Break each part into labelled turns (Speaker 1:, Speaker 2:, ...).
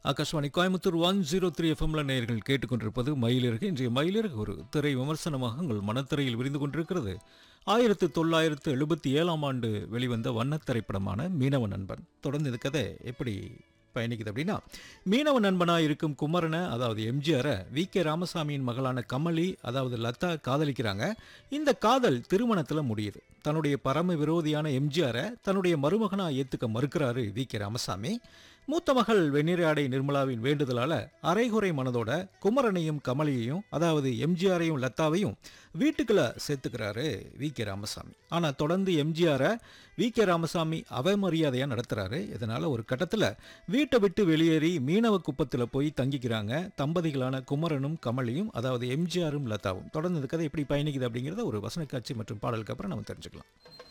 Speaker 1: Akashvani Coimbatore one zero three எஃப்எம்ல நேயர்கள் கேட்டுக்கொண்டிருப்பது மயிலிறகு இன்றைய மயிலிறகு ஒரு திரை விமர்சனமாக உங்கள் மனத்திரையில் விரிந்து கொண்டிருக்கிறது ஆயிரத்து தொள்ளாயிரத்து எழுபத்தி ஏழாம் ஆண்டு வெளிவந்த வண்ணத் திரைப்படமான மீனவ நண்பன் தொடர்ந்து இந்த கதை எப்படி பயணிக்குது அப்படின்னா மீனவ நண்பனா இருக்கும் குமரனை அதாவது எம்ஜிஆரை வி கே ராமசாமியின் மகளான கமலி அதாவது லதா காதலிக்கிறாங்க இந்த காதல் திருமணத்தில் முடியுது தன்னுடைய பரம விரோதியான எம்ஜிஆரை தன்னுடைய மருமகனா ஏத்துக்க மறுக்கிறாரு வி கே ராமசாமி மூத்த மகள் வெண்ணிராடை நிர்மலாவின் வேண்டுதலால அரைகுறை மனதோட குமரனையும் கமலியையும் அதாவது எம்ஜிஆரையும் லத்தாவையும் வீட்டுக்குள்ள சேர்த்துக்கிறாரு வி கே ராமசாமி ஆனா தொடர்ந்து எம்ஜிஆரை வி கே ராமசாமி அவமரியாதையா நடத்துறாரு இதனால ஒரு கட்டத்துல வீட்டை விட்டு வெளியேறி மீனவ குப்பத்துல போய் தங்கிக்கிறாங்க தம்பதிகளான குமரனும் கமலியும் அதாவது எம்ஜிஆரும் லதாவும் தொடர்ந்து இந்த கதை எப்படி பயணிக்குது அப்படிங்கிறத ஒரு வசன காட்சி மற்றும் பாடலுக்கு அப்புறம் நம்ம தெரிஞ்சுக்கலாம்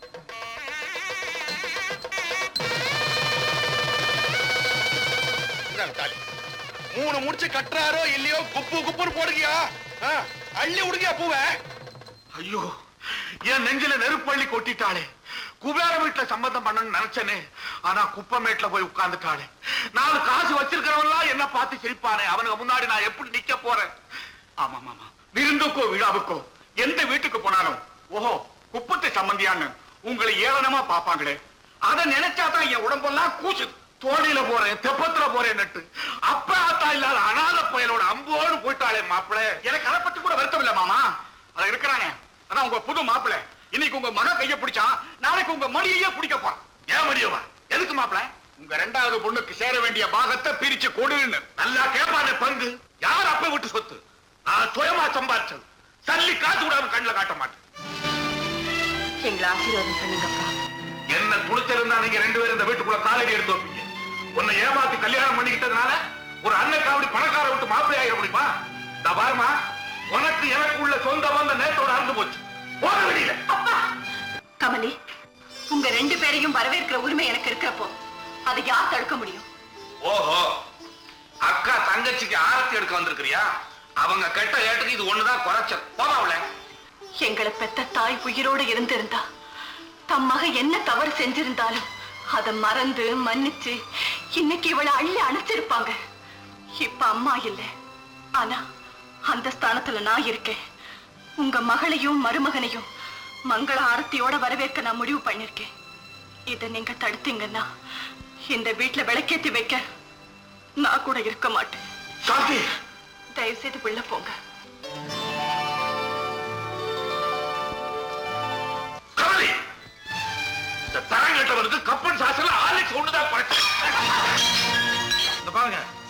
Speaker 2: இந்தாங்க தாலி. மூணு முடிச்சு கட்டுறாரோ இல்லையோ குப்பு குப்புன்னு போடுகியா ஆ, அள்ளி விடுகியா பூவ ஐயோ என் நெஞ்சில நெருப்பள்ளி கொட்டிட்டாளே குபேர வீட்டுல சம்பந்தம் பண்ணணும்னு நினைச்சனே ஆனா குப்பமேட்ல போய் உட்கார்ந்துட்டாளே நாலு காசு வச்சிருக்கிறவன்லாம் என்ன பார்த்து சிரிப்பானே அவனுக்கு முன்னாடி நான் எப்படி நிக்க போறேன் ஆமா ஆமா விருந்துக்கோ விழாவுக்கோ எந்த வீட்டுக்கு போனாலும் ஓஹோ குப்பத்தை சம்பந்தியான்னு உங்களை ஏளனமா பாப்பாங்களே அதை நினைச்சாதான் என் உடம்பெல்லாம் கூச்சு தோணியில போறேன் தெப்பத்துல போறேன் நட்டு அப்ப ஆத்தா இல்லாத அனாத பயலோட அம்போடு போயிட்டாளே மாப்பிள எனக்கு அதை பத்தி கூட வருத்தம் இல்ல மாமா அத இருக்கிறாங்க அதான் உங்க புது மாப்பிள இன்னைக்கு உங்க மக கைய பிடிச்சா நாளைக்கு உங்க மடியையே பிடிக்க போறான் ஏன் மடியவா எதுக்கு மாப்பிள உங்க ரெண்டாவது பொண்ணுக்கு சேர வேண்டிய பாகத்தை பிரிச்சு கொடுன்னு நல்லா கேட்பானே பங்கு யார் அப்ப விட்டு சொத்து நான் சுயமா சம்பாரிச்சது சல்லி காசு கூட அவன் கண்ணுல காட்ட மாட்டேன்
Speaker 3: எங்களை ஆசீர்வாதம் பண்ணுங்கப்பா
Speaker 2: என்ன துணிச்சிருந்தா நீங்க ரெண்டு பேரும் இந்த வீட்டுக்குள்ள காலடி எடுத்து வைப்பீங்க உன்னை ஏமாத்தி கல்யாணம் பண்ணிக்கிட்டதுனால ஒரு அண்ணன் காவடி பணக்கார விட்டு மாப்பிள்ளை ஆகிட முடியுமா இந்த பாருமா உனக்கு எனக்கு உள்ள சொந்த பந்த நேத்தோட அறுந்து போச்சு போக வெளியில
Speaker 3: அப்பா கமலி உங்க ரெண்டு பேரையும் வரவேற்கிற உரிமை எனக்கு இருக்கிறப்போ அதை யார் தடுக்க முடியும்
Speaker 2: ஓஹோ அக்கா தங்கச்சிக்கு ஆரத்தி எடுக்க வந்திருக்கிறியா அவங்க கெட்ட ஏட்டுக்கு இது ஒண்ணுதான் குறைச்சல் போமாவுல
Speaker 3: எங்களை பெத்த தாய் உயிரோடு இருந்திருந்தா தம் மக என்ன தவறு செஞ்சிருந்தாலும் அதை மறந்து மன்னிச்சு இன்னைக்கு இவளை அள்ளி அணைச்சிருப்பாங்க இப்ப அம்மா இல்ல ஆனா அந்த ஸ்தானத்துல நான் இருக்கேன் உங்க மகளையும் மருமகனையும் மங்கள ஆரத்தியோட வரவேற்க நான் முடிவு பண்ணிருக்கேன் இதை நீங்க தடுத்தீங்கன்னா இந்த வீட்டுல விளக்கேத்தி வைக்க நான் கூட இருக்க மாட்டேன்
Speaker 2: சாந்தி
Speaker 3: தயவு செய்து உள்ள போங்க
Speaker 2: கவலை இந்த தரங்கட்டவனுக்கு கப்பன் சாசல ஆலிக்ஸ் ஒண்ணுதான் குறைச்சல் இந்த பாருங்க